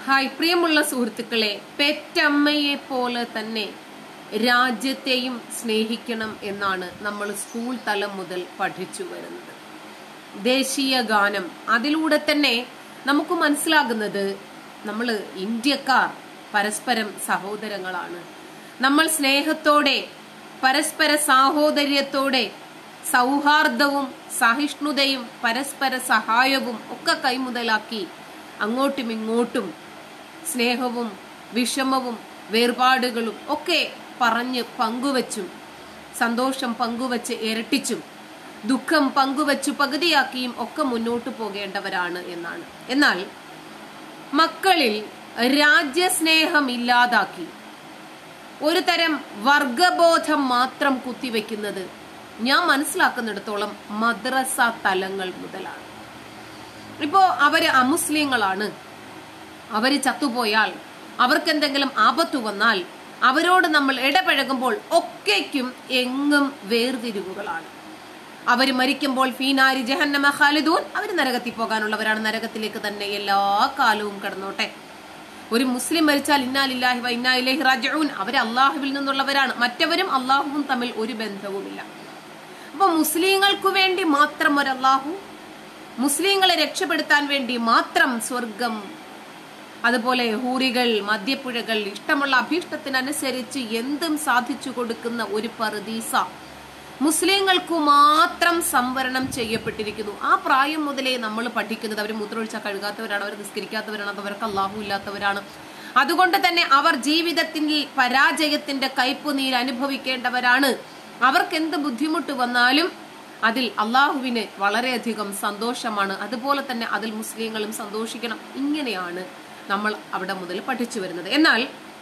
hi പ്രിയമുള്ള സുഹൃത്തുക്കളെ പെറ്റമ്മയെ പോലെ തന്നെ രാജ്യത്തെയും സ്നേഹിക്കണം എന്നാണ് നമ്മൾ സ്കൂൾ തലം മുതൽ പഠിച്ചു വരുന്നത് ദേശീയ ഗാനം അതിലൂടെ തന്നെ നമുക്ക് മനസ്സിലാകുന്നത് നമ്മൾ ഇന്ത്യക്കാർ പരസ്പരം സഹോദരങ്ങളാണ് നമ്മൾ സ്നേഹത്തോടെ പരസ്പര സാഹോദര്യത്തോടെ സൗഹാർദ്ദവും സഹിഷ്ണുതയും പരസ്പര സഹായവും ഒക്കെ കൈമുതലാക്കി അങ്ങോട്ടും ഇങ്ങോട്ടും സ്നേഹവും വിഷമവും വേർപാടുകളും ഒക്കെ പറഞ്ഞ് പങ്കുവച്ചും സന്തോഷം പങ്കുവച്ച് ഇരട്ടിച്ചും ദുഃഖം പങ്കുവച്ചു പകുതിയാക്കിയും ഒക്കെ മുന്നോട്ട് പോകേണ്ടവരാണ് എന്നാണ് എന്നാൽ മക്കളിൽ രാജ്യസ്നേഹം ഇല്ലാതാക്കി ഒരു തരം വർഗബോധം മാത്രം കുത്തിവെക്കുന്നത് ഞാൻ മനസ്സിലാക്കുന്നിടത്തോളം മദ്രസ തലങ്ങൾ മുതലാണ് ഇപ്പോ അവര് അമുസ്ലിങ്ങളാണ് അവര് ചത്തുപോയാൽ അവർക്ക് എന്തെങ്കിലും ആപത്തു വന്നാൽ അവരോട് നമ്മൾ ഇടപഴകുമ്പോൾ ഒക്കേക്കും എങ്ങും വേർതിരിവുകളാണ് അവർ മരിക്കുമ്പോൾ ഫീനാരി ജഹന്നമ ഖാലിദൂൻ അവർ നരകത്തിൽ പോകാനുള്ളവരാണ് നരകത്തിലേക്ക് തന്നെ എല്ലാ കാലവും കടന്നോട്ടെ ഒരു മുസ്ലിം മരിച്ചാൽ ഇന്നാലില്ലാഹി വ ഇന്നാ ഇലൈഹി റാജിഊൻ അവർ അള്ളാഹുവിൽ നിന്നുള്ളവരാണ് മറ്റവരും അള്ളാഹുവും തമ്മിൽ ഒരു ബന്ധവുമില്ല അപ്പൊ മുസ്ലിങ്ങൾക്ക് വേണ്ടി മാത്രം ഒരു അള്ളാഹു മുസ്ലിങ്ങളെ രക്ഷപ്പെടുത്താൻ വേണ്ടി മാത്രം സ്വർഗം അതുപോലെ ഹൂറികൾ മദ്യപ്പുഴകൾ ഇഷ്ടമുള്ള അഭീഷ്ടത്തിനനുസരിച്ച് എന്തും സാധിച്ചു കൊടുക്കുന്ന ഒരു പറുദീസ മുസ്ലിങ്ങൾക്ക് മാത്രം സംവരണം ചെയ്യപ്പെട്ടിരിക്കുന്നു ആ പ്രായം മുതലേ നമ്മൾ പഠിക്കുന്നത് അവർ മൂത്രമൊഴിച്ചാൽ കഴുകാത്തവരാണ് അവർ നിസ്കരിക്കാത്തവരാണ് അവർക്ക് അള്ളാഹു ഇല്ലാത്തവരാണ് അതുകൊണ്ട് തന്നെ അവർ ജീവിതത്തിൽ പരാജയത്തിന്റെ കയ്പ് നീര് അനുഭവിക്കേണ്ടവരാണ് അവർക്ക് എന്ത് ബുദ്ധിമുട്ട് വന്നാലും അതിൽ അള്ളാഹുവിന് വളരെയധികം സന്തോഷമാണ് അതുപോലെ തന്നെ അതിൽ മുസ്ലിങ്ങളും സന്തോഷിക്കണം ഇങ്ങനെയാണ് നമ്മൾ അവിടെ മുതൽ പഠിച്ചു വരുന്നത് എന്നാൽ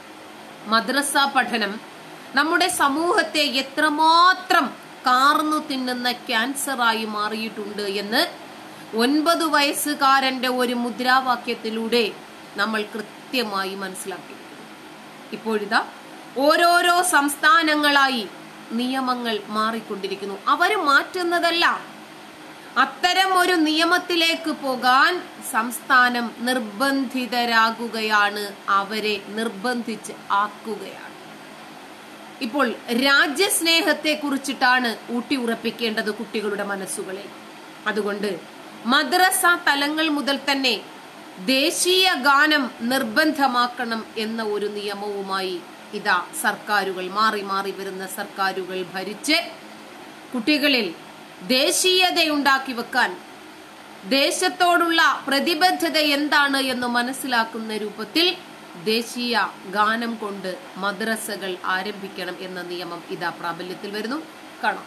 മദ്രസ പഠനം നമ്മുടെ സമൂഹത്തെ എത്രമാത്രം കാർന്നു തിന്നുന്ന ക്യാൻസറായി മാറിയിട്ടുണ്ട് എന്ന് ഒൻപത് വയസ്സുകാരന്റെ ഒരു മുദ്രാവാക്യത്തിലൂടെ നമ്മൾ കൃത്യമായി മനസ്സിലാക്കിയിരിക്കുന്നു ഇപ്പോഴിതാ ഓരോരോ സംസ്ഥാനങ്ങളായി നിയമങ്ങൾ മാറിക്കൊണ്ടിരിക്കുന്നു അവര് മാറ്റുന്നതല്ല അത്തരം ഒരു നിയമത്തിലേക്ക് പോകാൻ സംസ്ഥാനം നിർബന്ധിതരാകുകയാണ് അവരെ നിർബന്ധിച്ച് ആക്കുകയാണ് ഇപ്പോൾ രാജ്യസ്നേഹത്തെ കുറിച്ചിട്ടാണ് ഊട്ടി ഉറപ്പിക്കേണ്ടത് കുട്ടികളുടെ മനസ്സുകളിൽ അതുകൊണ്ട് മദ്രസ തലങ്ങൾ മുതൽ തന്നെ ദേശീയ ഗാനം നിർബന്ധമാക്കണം എന്ന ഒരു നിയമവുമായി ഇതാ സർക്കാരുകൾ മാറി മാറി വരുന്ന സർക്കാരുകൾ ഭരിച്ച് കുട്ടികളിൽ ദേശീയതയുണ്ടാക്കി വെക്കാൻ ദേശത്തോടുള്ള പ്രതിബദ്ധത എന്താണ് എന്ന് മനസ്സിലാക്കുന്ന രൂപത്തിൽ ദേശീയ ഗാനം കൊണ്ട് മദ്രസകൾ ആരംഭിക്കണം എന്ന നിയമം ഇതാ പ്രാബല്യത്തിൽ വരുന്നു കാണാം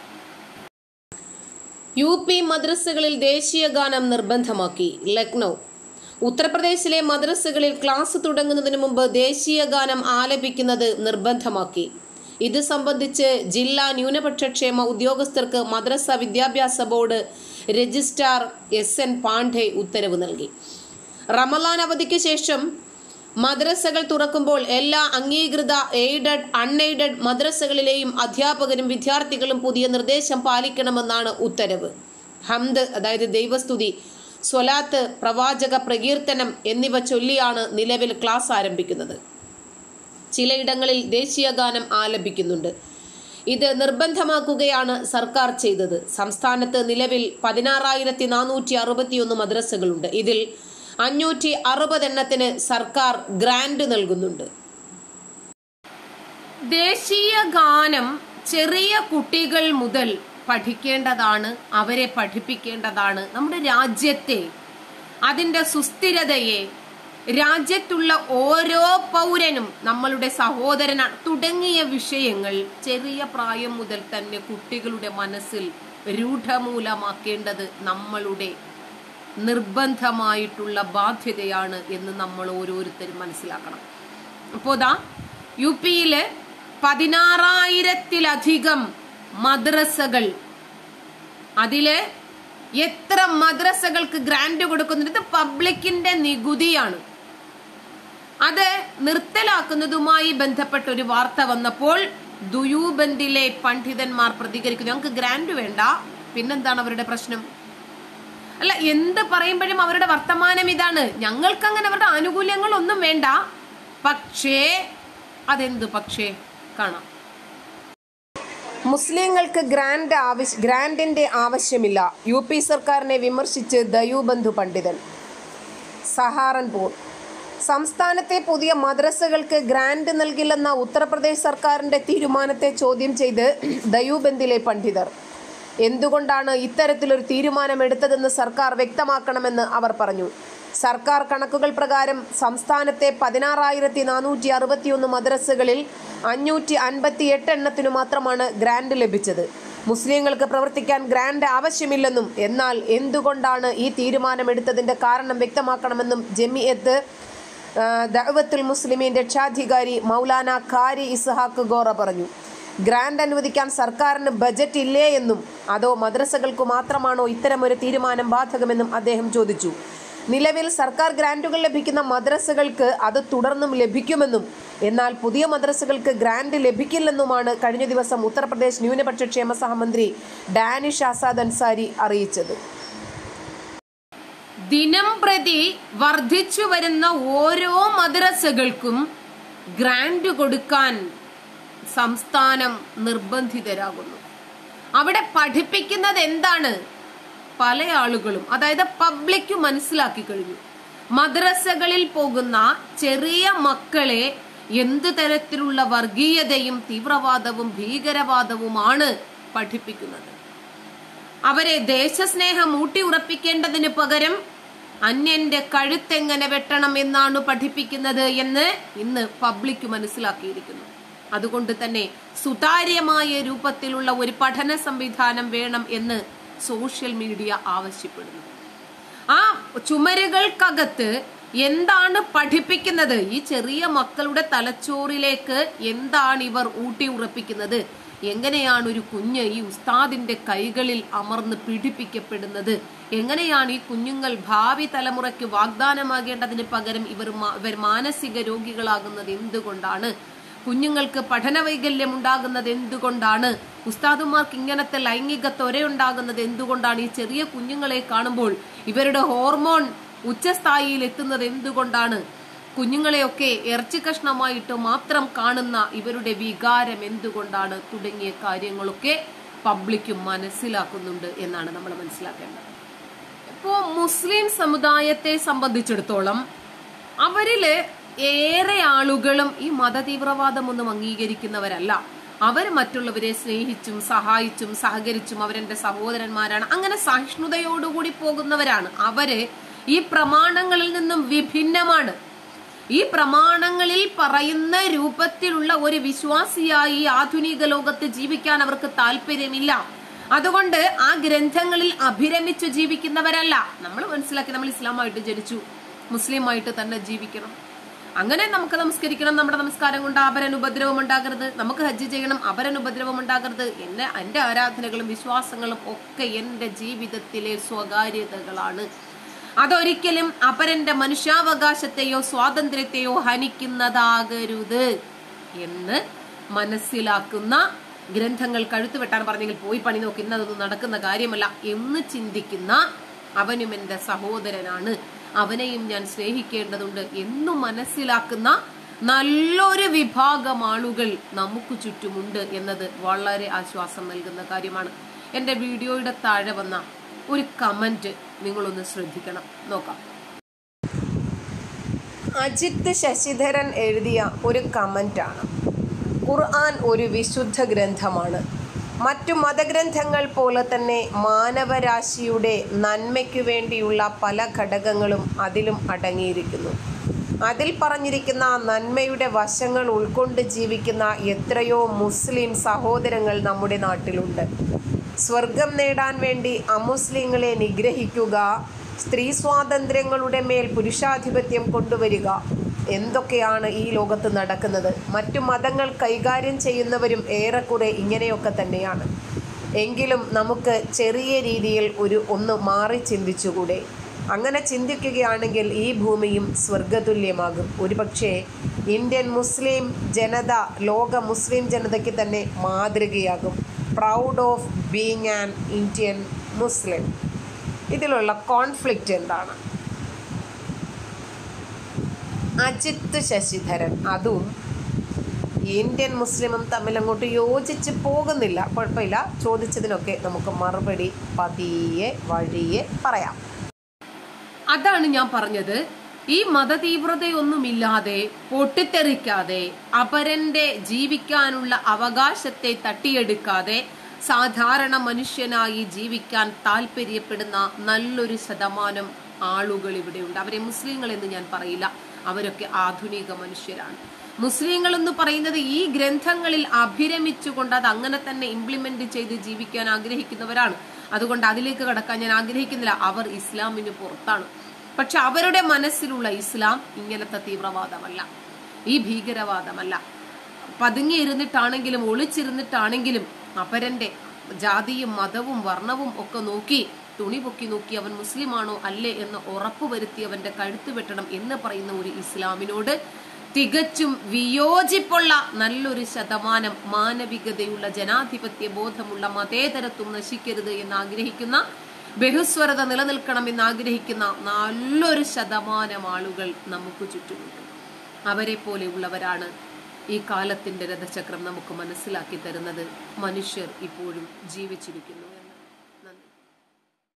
യു പി മദ്രസകളിൽ ദേശീയ ഗാനം നിർബന്ധമാക്കി ലക്നൗ ഉത്തർപ്രദേശിലെ മദ്രസകളിൽ ക്ലാസ് തുടങ്ങുന്നതിന് മുമ്പ് ദേശീയ ഗാനം ആലപിക്കുന്നത് നിർബന്ധമാക്കി ഇത് സംബന്ധിച്ച് ജില്ലാ ന്യൂനപക്ഷക്ഷേമ ഉദ്യോഗസ്ഥർക്ക് മദ്രസ വിദ്യാഭ്യാസ board registrar S N Pandey ഉത്തരവ് നൽകി റമലാൻ അവധിക്ക് ശേഷം മദ്രസകൾ തുറക്കുമ്പോൾ എല്ലാ അംഗീകൃത എയ്ഡഡ് അൺഎയ്ഡഡ് മദ്രസകളിലെയും അധ്യാപകരും വിദ്യാർത്ഥികളും പുതിയ നിർദ്ദേശം പാലിക്കണമെന്നാണ് ഉത്തരവ് ഹംദ് അതായത് ദൈവസ്തുതി സ്വലാത്ത് പ്രവാചക പ്രകീർത്തനം എന്നിവ ചൊല്ലിയാണ് നിലവിൽ ക്ലാസ് ആരംഭിക്കുന്നത് ചിലയിടങ്ങളിൽ ദേശീയ ഗാനം ആലപിക്കുന്നുണ്ട് ഇത് നിർബന്ധമാക്കുകയാണ് സർക്കാർ ചെയ്തത് സംസ്ഥാനത്ത് നിലവിൽ പതിനാറായിരത്തി നാനൂറ്റി അറുപത്തിയൊന്ന് മദ്രസകളുണ്ട് ഇതിൽ അഞ്ഞൂറ്റി അറുപത് എണ്ണത്തിന് സർക്കാർ ഗ്രാന്റ് നൽകുന്നുണ്ട് ദേശീയ ഗാനം ചെറിയ കുട്ടികൾ മുതൽ പഠിക്കേണ്ടതാണ് അവരെ പഠിപ്പിക്കേണ്ടതാണ് നമ്മുടെ രാജ്യത്തെ അതിന്റെ സുസ്ഥിരതയെ രാജ്യത്തുള്ള ഓരോ പൗരനും നമ്മളുടെ സഹോദരനാണ് തുടങ്ങിയ വിഷയങ്ങൾ ചെറിയ പ്രായം മുതൽ തന്നെ കുട്ടികളുടെ മനസ്സിൽ രൂഢമൂലമാക്കേണ്ടത് നമ്മളുടെ നിർബന്ധമായിട്ടുള്ള ബാധ്യതയാണ് എന്ന് നമ്മൾ ഓരോരുത്തരും മനസ്സിലാക്കണം അപ്പോൾ ദാ യു പിയില് പതിനാറായിരത്തിലധികം മദ്രസകൾ അതില് എത്ര മദ്രസകൾക്ക് ഗ്രാന്റ് കൊടുക്കുന്നുണ്ട് ഇത് പബ്ലിക്കിന്റെ നികുതിയാണ് അത് നിർത്തലാക്കുന്നതുമായി ബന്ധപ്പെട്ട ഒരു വാർത്ത വന്നപ്പോൾ ദുയൂബന്ദിലെ പണ്ഡിതന്മാർ പ്രതികരിക്കുന്നു ഞങ്ങൾക്ക് ഗ്രാന്റ് വേണ്ട പിന്നെന്താണ് അവരുടെ പ്രശ്നം അല്ല എന്ത് പറയുമ്പോഴും അവരുടെ വർത്തമാനം ഇതാണ് ഞങ്ങൾക്ക് അങ്ങനെ അവരുടെ ആനുകൂല്യങ്ങൾ ഒന്നും വേണ്ട പക്ഷേ അതെന്ത് പക്ഷേ കാണാം മുസ്ലിങ്ങൾക്ക് ഗ്രാൻഡ് ആവശ്യ ഗ്രാൻഡിന്റെ ആവശ്യമില്ല യു പി സർക്കാരിനെ വിമർശിച്ച് ദയൂബന്ധു പണ്ഡിതൻ സഹാറൻപൂർ സംസ്ഥാനത്തെ പുതിയ മദ്രസകൾക്ക് ഗ്രാൻഡ് നൽകില്ലെന്ന ഉത്തർപ്രദേശ് സർക്കാരിന്റെ തീരുമാനത്തെ ചോദ്യം ചെയ്ത് ദയൂബന്ദിലെ പണ്ഡിതർ എന്തുകൊണ്ടാണ് ഇത്തരത്തിലൊരു തീരുമാനമെടുത്തതെന്ന് സർക്കാർ വ്യക്തമാക്കണമെന്ന് അവർ പറഞ്ഞു സർക്കാർ കണക്കുകൾ പ്രകാരം സംസ്ഥാനത്തെ പതിനാറായിരത്തി നാനൂറ്റി അറുപത്തിയൊന്ന് മദ്രസകളിൽ അഞ്ഞൂറ്റി അൻപത്തി എട്ട് എണ്ണത്തിനു മാത്രമാണ് ഗ്രാൻഡ് ലഭിച്ചത് മുസ്ലിങ്ങൾക്ക് പ്രവർത്തിക്കാൻ ഗ്രാൻഡ് ആവശ്യമില്ലെന്നും എന്നാൽ എന്തുകൊണ്ടാണ് ഈ തീരുമാനമെടുത്തതിന്റെ കാരണം വ്യക്തമാക്കണമെന്നും ജമിയത്ത് ആ, ദഅവത്തുൽ മുസ്ലിമീൻ രക്ഷാധികാരി മൗലാന ഖാരി ഇസ്ഹാഖ് ഗോറ പറഞ്ഞു ഗ്രാൻഡ് അനുവദിക്കാൻ സർക്കാരിന് ബജറ്റ് ഇല്ലേ എന്നും അതോ മദ്രസകൾക്ക് മാത്രമാണോ ഇത്തരമൊരു തീരുമാനം ബാധകമെന്നും അദ്ദേഹം ചോദിച്ചു നിലവിൽ സർക്കാർ ഗ്രാൻറ്റുകൾ ലഭിക്കുന്ന മദ്രസകൾക്ക് അത് തുടർന്നും ലഭിക്കുമെന്നും എന്നാൽ പുതിയ മദ്രസകൾക്ക് ഗ്രാൻഡ് ലഭിക്കില്ലെന്നുമാണ് കഴിഞ്ഞ ദിവസം ഉത്തർപ്രദേശ് ന്യൂനപക്ഷ ക്ഷേമ സഹമന്ത്രി ഡാനിഷ് ആസാദ് അൻസാരി അറിയിച്ചത് ദിനം പ്രതി വർദ്ധിച്ചു വരുന്ന ഓരോ മദ്രസകൾക്കും ഗ്രാന്റ് കൊടുക്കാൻ സംസ്ഥാനം നിർബന്ധിതരാകുന്നു അവിടെ പഠിപ്പിക്കുന്നത് എന്താണ് പല ആളുകളും അതായത് പബ്ലിക് മനസ്സിലാക്കി കഴിഞ്ഞു മദ്രസകളിൽ പോകുന്ന ചെറിയ മക്കളെ എന്ത് തരത്തിലുള്ള വർഗീയതയും തീവ്രവാദവും ഭീകരവാദവുമാണ് പഠിപ്പിക്കുന്നത് അവരെ ദേശസ്നേഹം ഊട്ടി ഉറപ്പിക്കേണ്ടതിന് പകരം അന്യന്റെ കഴുത്തെങ്ങനെ വെട്ടണം എന്നാണ് പഠിപ്പിക്കുന്നത് എന്ന് ഇന്ന് പബ്ലിക് മനസ്സിലാക്കിയിരിക്കുന്നു അതുകൊണ്ട് തന്നെ സുതാര്യമായ രൂപത്തിലുള്ള ഒരു പഠന സംവിധാനം വേണം എന്ന് സോഷ്യൽ മീഡിയ ആവശ്യപ്പെടുന്നു ആ ചുമരുകൾക്കകത്ത് എന്താണ് പഠിപ്പിക്കുന്നത് ഈ ചെറിയ മക്കളുടെ തലച്ചോറിലേക്ക് എന്താണ് ഇവർ ഊട്ടി ഉറപ്പിക്കുന്നത് എങ്ങനെയാണ് ഒരു കുഞ്ഞ് ഈ ഉസ്താദിന്റെ കൈകളിൽ അമർന്ന് പീഡിപ്പിക്കപ്പെടുന്നത് എങ്ങനെയാണ് ഈ കുഞ്ഞുങ്ങൾ ഭാവി തലമുറയ്ക്ക് വാഗ്ദാനമാകേണ്ടതിന് പകരം ഇവർ മാ- ഇവർ മാനസിക രോഗികളാകുന്നത് എന്തുകൊണ്ടാണ് കുഞ്ഞുങ്ങൾക്ക് പഠന വൈകല്യം ഉണ്ടാകുന്നത് എന്തുകൊണ്ടാണ് ഉസ്താദുമാർക്ക് ഇങ്ങനത്തെ ലൈംഗിക ത്വരയുണ്ടാകുന്നത് എന്തുകൊണ്ടാണ് ഈ ചെറിയ കുഞ്ഞുങ്ങളെ കാണുമ്പോൾ ഇവരുടെ ഹോർമോൺ ഉച്ചസ്ഥായിയിൽ എത്തുന്നത് എന്തുകൊണ്ടാണ് കുഞ്ഞുങ്ങളെയൊക്കെ ഇറച്ചി കഷ്ണമായിട്ട് മാത്രം കാണുന്ന ഇവരുടെ വികാരം എന്തുകൊണ്ടാണ് തുടങ്ങിയ കാര്യങ്ങളൊക്കെ പബ്ലിക് മനസ്സിലാക്കുന്നുണ്ട് എന്നാണ് നമ്മൾ മനസ്സിലാക്കേണ്ടത് ഇപ്പോ മുസ്ലിം സമുദായത്തെ സംബന്ധിച്ചിടത്തോളം അവരില് ഏറെ ആളുകളും ഈ മതതീവ്രവാദമൊന്നും അംഗീകരിക്കുന്നവരല്ല അവർ മറ്റുള്ളവരെ സ്നേഹിച്ചും സഹായിച്ചും സഹകരിച്ചും അവരെന്റെ സഹോദരന്മാരാണ് അങ്ങനെ സഹിഷ്ണുതയോടുകൂടി പോകുന്നവരാണ് അവര് ഈ പ്രമാണങ്ങളിൽ നിന്നും വിഭിന്നമാണ് ഈ പ്രമാണങ്ങളിൽ പറയുന്ന രൂപത്തിലുള്ള ഒരു വിശ്വാസിയായി ഈ ആധുനിക ലോകത്ത് ജീവിക്കാൻ അവർക്ക് താല്പര്യമില്ല അതുകൊണ്ട് ആ ഗ്രന്ഥങ്ങളിൽ അഭിരമിച്ചു ജീവിക്കുന്നവരല്ല നമ്മൾ മനസ്സിലാക്കി നമ്മൾ ഇസ്ലാമായിട്ട് ജനിച്ചു മുസ്ലിമായിട്ട് തന്നെ ജീവിക്കണം അങ്ങനെ നമുക്ക് നമസ്കരിക്കണം നമ്മുടെ നമസ്കാരം കൊണ്ട് അപരൻ ഉപദ്രവം ഉണ്ടാകരുത് നമുക്ക് ഹജ്ജ് ചെയ്യണം അപരൻ ഉപദ്രവം ഉണ്ടാകരുത് എന്നെ എന്റെ ആരാധനകളും വിശ്വാസങ്ങളും ഒക്കെ എന്റെ ജീവിതത്തിലെ സ്വകാര്യതകളാണ് അതൊരിക്കലും അപരന്റെ മനുഷ്യാവകാശത്തെയോ സ്വാതന്ത്ര്യത്തെയോ ഹനിക്കുന്നതാകരുത് എന്ന് മനസ്സിലാക്കുന്ന ഗ്രന്ഥങ്ങൾ കഴുത്തു വെട്ടാൻ പറഞ്ഞെങ്കിൽ പോയി പണി നോക്കി ഇന്നതൊന്നും നടക്കുന്ന കാര്യമല്ല എന്ന് ചിന്തിക്കുന്ന അവനും എന്റെ സഹോദരനാണ് അവനെയും ഞാൻ സ്നേഹിക്കേണ്ടതുണ്ട് എന്നു മനസ്സിലാക്കുന്ന നല്ലൊരു വിഭാഗം ആളുകൾ നമുക്ക് ചുറ്റുമുണ്ട് എന്നത് വളരെ ആശ്വാസം നൽകുന്ന കാര്യമാണ് എന്റെ വീഡിയോയുടെ താഴെ വന്ന ഒരു കമന്റ് നിങ്ങളൊന്ന് ശ്രദ്ധിക്കണം നോക്കാം അജിത്ത് ശശിധരൻ എഴുതിയ ഒരു കമൻ്റാണ് ഖുർആൻ ഒരു വിശുദ്ധ ഗ്രന്ഥമാണ് മറ്റു മതഗ്രന്ഥങ്ങൾ പോലെ തന്നെ മാനവരാശിയുടെ നന്മയ്ക്കു വേണ്ടിയുള്ള പല ഘടകങ്ങളും അതിലും അടങ്ങിയിരിക്കുന്നു അതിൽ പറഞ്ഞിരിക്കുന്ന നന്മയുടെ വശങ്ങൾ ഉൾക്കൊണ്ട് ജീവിക്കുന്ന എത്രയോ മുസ്ലിം സഹോദരങ്ങൾ നമ്മുടെ നാട്ടിലുണ്ട് സ്വർഗം നേടാൻ വേണ്ടി അമുസ്ലിങ്ങളെ നിഗ്രഹിക്കുക സ്ത്രീ സ്വാതന്ത്ര്യങ്ങളുടെ മേൽ പുരുഷാധിപത്യം കൊണ്ടുവരിക എന്തൊക്കെയാണ് ഈ ലോകത്ത് നടക്കുന്നത് മറ്റു മതങ്ങൾ കൈകാര്യം ചെയ്യുന്നവരും ഏറെക്കുറെ ഇങ്ങനെയൊക്കെ തന്നെയാണ് എങ്കിലും നമുക്ക് ചെറിയ രീതിയിൽ ഒരു ഒന്ന് മാറി ചിന്തിച്ചുകൂടെ അങ്ങനെ ചിന്തിക്കുകയാണെങ്കിൽ ഈ ഭൂമിയും സ്വർഗതുല്യമാകും ഒരുപക്ഷെ ഇന്ത്യൻ മുസ്ലിം ജനത ലോക മുസ്ലിം ജനതയ്ക്ക് തന്നെ മാതൃകയാകും proud of being an Indian Muslim ഇതിലുള്ള കോൺഫ്ലിക്റ്റ് എന്താണ് അജിത്ത് ശശിധരൻ അതും ഇന്ത്യൻ മുസ്ലിമും തമ്മിൽ അങ്ങോട്ട് യോജിച്ച് പോകുന്നില്ല കുഴപ്പമില്ല ചോദിച്ചതിനൊക്കെ നമുക്ക് മറുപടി പതിയെ വഴിയെ പറയാം അതാണ് ഞാൻ പറഞ്ഞത് ഈ മതതീവ്രതയൊന്നുമില്ലാതെ പൊട്ടിത്തെറിക്കാതെ അപരന്റെ ജീവിക്കാനുള്ള അവകാശത്തെ തട്ടിയെടുക്കാതെ സാധാരണ മനുഷ്യനായി ജീവിക്കാൻ താല്പര്യപ്പെടുന്ന നല്ലൊരു ശതമാനം ആളുകൾ ഇവിടെയുണ്ട് അവരെ മുസ്ലിങ്ങൾ എന്ന് ഞാൻ പറയില്ല അവരൊക്കെ ആധുനിക മനുഷ്യരാണ് മുസ്ലിങ്ങൾ എന്ന് പറയുന്നത് ഈ ഗ്രന്ഥങ്ങളിൽ അഭിരമിച്ചുകൊണ്ട് അത് അങ്ങനെ തന്നെ ഇംപ്ലിമെന്റ് ചെയ്ത് ജീവിക്കാൻ ആഗ്രഹിക്കുന്നവരാണ് അതുകൊണ്ട് അതിലേക്ക് കടക്കാൻ ഞാൻ ആഗ്രഹിക്കുന്നില്ല അവർ ഇസ്ലാമിന് പുറത്താണ് പക്ഷെ അവരുടെ മനസ്സിലുള്ള ഇസ്ലാം ഇങ്ങനത്തെ തീവ്രവാദമല്ല ഈ ഭീകരവാദമല്ല പതുങ്ങിയിരുന്നിട്ടാണെങ്കിലും ഒളിച്ചിരുന്നിട്ടാണെങ്കിലും അപരന്റെ ജാതിയും മതവും വർണ്ണവും ഒക്കെ നോക്കി തുണി പൊക്കി നോക്കി അവൻ മുസ്ലിമാണോ അല്ലേ എന്ന് ഉറപ്പുവരുത്തി അവന്റെ കഴുത്ത് വെട്ടണം എന്ന് പറയുന്ന ഒരു ഇസ്ലാമിനോട് തികച്ചും വിയോജിപ്പുള്ള നല്ലൊരു ശതമാനം മാനവികതയുള്ള ജനാധിപത്യ ബോധമുള്ള മതേതരത്വം നശിക്കരുത് എന്ന് ആഗ്രഹിക്കുന്ന ബഹുസ്വരത നിലനിൽക്കണം എന്ന് ആഗ്രഹിക്കുന്ന നല്ലൊരു ശതമാനം ആളുകൾ നമുക്ക് ചുറ്റുമുണ്ട് അവരെ പോലെയുള്ളവരാണ് ഈ കാലത്തിന്റെ രഥചക്രം നമുക്ക് മനസ്സിലാക്കി തരുന്നത് മനുഷ്യർ ഇപ്പോഴും ജീവിച്ചിരിക്കുന്നു എന്ന്